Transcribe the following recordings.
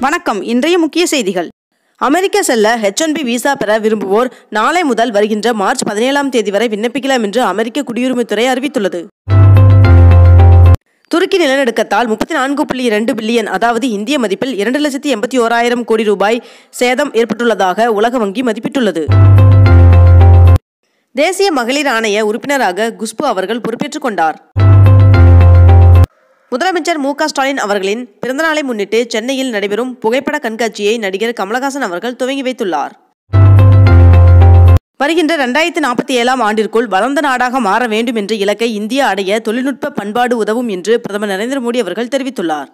வணக்கம் இன்றைய முக்கிய செய்திகள் அமெரிக்கா செல்ல ஹெச் ஒன் பி விசா பெற விரும்புவோர் நாளை முதல் வருகின்ற மார்ச் பதினேழாம் தேதி வரை விண்ணப்பிக்கலாம் என்று அமெரிக்க குடியுரிமைத்துறை அறிவித்துள்ளது துருக்கி நிலநடுக்கத்தால் முப்பத்தி நான்கு புள்ளி இரண்டு பில்லியன் அதாவது இந்திய மதிப்பில் இரண்டு லட்சத்தி எண்பத்தி ஓராயிரம் கோடி ரூபாய் சேதம் ஏற்பட்டுள்ளதாக உலக வங்கி மதிப்பிட்டுள்ளது தேசிய மகளிர் ஆணைய உறுப்பினராக குஷ்பு அவர்கள் பொறுப்பேற்றுக் கொண்டார் முதலமைச்சர் மு க ஸ்டாலின் அவர்களின் பிறந்தநாளை முன்னிட்டு சென்னையில் நடைபெறும் புகைப்பட கண்காட்சியை நடிகர் கமலஹாசன் அவர்கள் துவங்கி வைத்துள்ளார் வருகின்ற இரண்டாயிரத்தி நாற்பத்தி ஏழாம் ஆண்டிற்குள் வளர்ந்த நாடாக மாற வேண்டும் என்ற இலக்கை இந்தியா அடைய தொழில்நுட்ப பண்பாடு உதவும் என்று பிரதமர் நரேந்திர மோடி அவர்கள் தெரிவித்துள்ளார்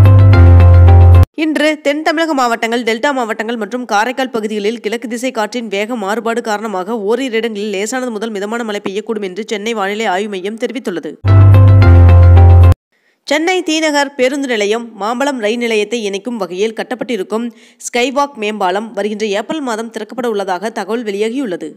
இன்று தென் தமிழக மாவட்டங்கள் டெல்டா மாவட்டங்கள் மற்றும் காரைக்கால் பகுதிகளில் கிழக்கு திசை காற்றின் வேக மாறுபாடு காரணமாக ஓரிரு இடங்களில் லேசானது முதல் மிதமான மழை பெய்யக்கூடும் என்று சென்னை வானிலை ஆய்வு மையம் தெரிவித்துள்ளது சென்னை தீநகர் பேருந்து நிலையம் மாம்பலம் ரயில் நிலையத்தை இணைக்கும் வகையில் கட்டப்பட்டிருக்கும் ஸ்கைவாக் மேம்பாலம் வருகின்ற ஏப்ரல் மாதம் திறக்கப்பட உள்ளதாக தகவல் வெளியாகியுள்ளது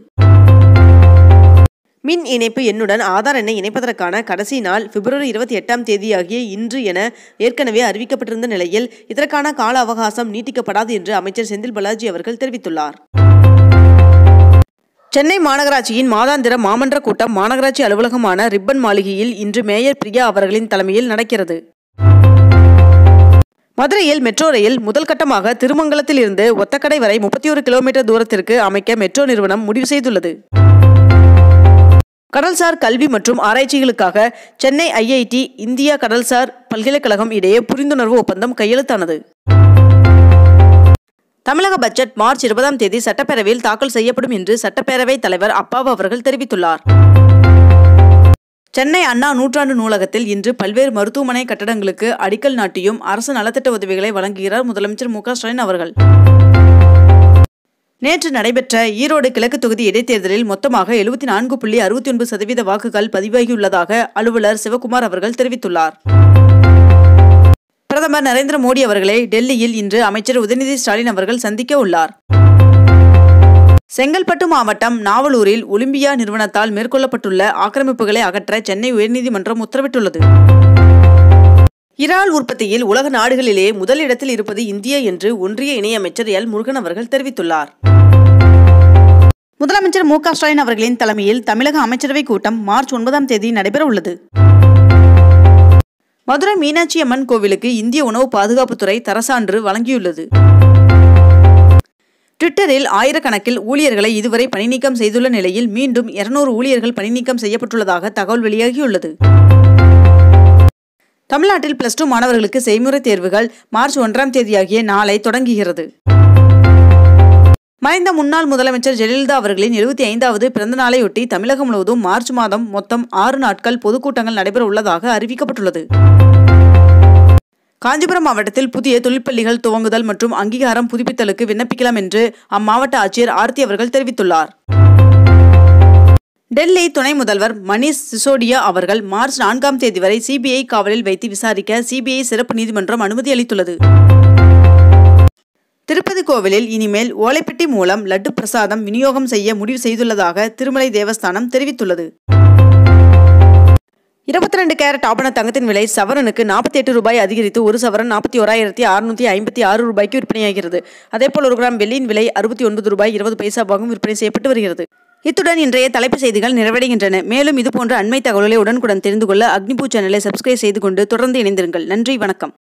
மின் இணைப்பு எண்ணுடன் ஆதார் எண்ணை இணைப்பதற்கான கடைசி நாள் பிப்ரவரி இருபத்தி எட்டாம் தேதியாகிய இன்று என ஏற்கனவே அறிவிக்கப்பட்டிருந்த நிலையில் இதற்கான கால அவகாசம் நீட்டிக்கப்படாது என்று அமைச்சர் செந்தில் பாலாஜி அவர்கள் தெரிவித்துள்ளார் சென்னை மாநகராட்சியின் மாதாந்திர மாமன்ற கூட்டம் மாநகராட்சி அலுவலகமான ரிப்பன் மாளிகையில் இன்று மேயர் பிரியா அவர்களின் தலைமையில் நடக்கிறது மதுரையில் மெட்ரோ ரயில் முதல் கட்டமாக திருமங்கலத்தில் இருந்து ஒத்தக்கடை வரை முப்பத்தி ஒரு கிலோமீட்டர் தூரத்திற்கு அமைக்க மெட்ரோ நிறுவனம் முடிவு செய்துள்ளது கடல்சார் கல்வி மற்றும் ஆராய்ச்சிகளுக்காக சென்னை ஐஐடி இந்தியா கடல்சார் பல்கலைக்கழகம் இடையே புரிந்துணர்வு ஒப்பந்தம் கையெழுத்தானது தமிழக பட்ஜெட் மார்ச் இருபதாம் தேதி சட்டப்பேரவையில் தாக்கல் செய்யப்படும் என்று சட்டப்பேரவைத் தலைவர் அப்பாவு அவர்கள் தெரிவித்துள்ளார் சென்னை அண்ணா நூற்றாண்டு நூலகத்தில் இன்று பல்வேறு மருத்துவமனை கட்டடங்களுக்கு அடிக்கல் நாட்டியும் அரசு நலத்திட்ட உதவிகளை வழங்குகிறார் முதலமைச்சர் மு ஸ்டாலின் அவர்கள் நேற்று நடைபெற்ற ஈரோடு கிழக்கு தொகுதி இடைத்தேர்தலில் மொத்தமாக எழுபத்தி நான்கு புள்ளி அறுபத்தி ஒன்பது சதவீத வாக்குகள் பதிவாகியுள்ளதாக அலுவலர் சிவகுமார் அவர்கள் தெரிவித்துள்ளார் பிரதமர் நரேந்திர மோடி அவர்களை டெல்லியில் இன்று அமைச்சர் உதயநிதி ஸ்டாலின் அவர்கள் சந்திக்க உள்ளார் செங்கல்பட்டு மாவட்டம் நாவலூரில் ஒலிம்பியா நிறுவனத்தால் மேற்கொள்ளப்பட்டுள்ள ஆக்கிரமிப்புகளை அகற்ற சென்னை உயர்நீதிமன்றம் உத்தரவிட்டுள்ளது இறால் உற்பத்தியில் உலக நாடுகளிலேயே முதலிடத்தில் இருப்பது இந்தியா என்று ஒன்றிய இணையமைச்சர் எல் முருகன் அவர்கள் தெரிவித்துள்ளார் முதலமைச்சர் மு ஸ்டாலின் அவர்களின் தலைமையில் தமிழக அமைச்சரவை கூட்டம் மார்ச் ஒன்பதாம் தேதி நடைபெற உள்ளது மதுரை மீனாட்சி அம்மன் கோவிலுக்கு இந்திய உணவு பாதுகாப்புத்துறை தரசான்று வழங்கியுள்ளது ட்விட்டரில் ஆயிரக்கணக்கில் ஊழியர்களை இதுவரை பணிநீக்கம் செய்துள்ள நிலையில் மீண்டும் இருநூறு ஊழியர்கள் பணிநீக்கம் செய்யப்பட்டுள்ளதாக தகவல் வெளியாகியுள்ளது தமிழ்நாட்டில் பிளஸ் டூ மாணவர்களுக்கு செய்முறை தேர்வுகள் மார்ச் ஒன்றாம் தேதியாகிய நாளை தொடங்குகிறது மறைந்த முன்னாள் முதலமைச்சர் ஜெயலலிதா அவர்களின் எழுபத்தி ஐந்தாவது பிறந்த நாளையொட்டி தமிழகம் முழுவதும் மார்ச் மாதம் மொத்தம் ஆறு நாட்கள் பொதுக்கூட்டங்கள் நடைபெற உள்ளதாக அறிவிக்கப்பட்டுள்ளது காஞ்சிபுரம் மாவட்டத்தில் புதிய தொழிற்பள்ளிகள் துவங்குதல் மற்றும் அங்கீகாரம் புதுப்பித்தலுக்கு விண்ணப்பிக்கலாம் என்று அம்மாவட்ட ஆட்சியர் ஆர்த்தி அவர்கள் தெரிவித்துள்ளார் டெல்லி துணை முதல்வர் மணிஷ் சிசோடியா அவர்கள் மார்ச் நான்காம் தேதி வரை சிபிஐ காவலில் வைத்து விசாரிக்க சிபிஐ சிறப்பு நீதிமன்றம் அனுமதி அளித்துள்ளது திருப்பதி கோவிலில் இனிமேல் ஓலைப்பெட்டி மூலம் லட்டு பிரசாதம் விநியோகம் செய்ய முடிவு செய்துள்ளதாக திருமலை தேவஸ்தானம் தெரிவித்துள்ளது இருபத்தி ரெண்டு கேரட் ஆபண தங்கத்தின் விலை சவரனுக்கு நாற்பத்தி எட்டு ரூபாய் அதிகரித்து ஒரு சவரன் நாற்பத்தி ஓராயிரத்தி அறுநூத்தி ஐம்பத்தி ஆறு ரூபாய்க்கு விற்பனையாகிறது அதேபோல் ஒரு கிராம் வெள்ளியின் விலை அறுபத்தி ஒன்பது ரூபாய் இருபது பைசாவாகவும் விற்பனை செய்யப்பட்டு வருகிறது இத்துடன் இன்றைய தலைப்புச் செய்திகள் நிறைவடைகின்றன மேலும் இதுபோன்ற அண்மை தகவல்களை உடனுக்குடன் தெரிந்து கொள்ள அக்னிபூ சேனலை சப்ஸ்கிரைப் செய்து கொண்டு தொடர்ந்து இணைந்திருங்கள் நன்றி வணக்கம்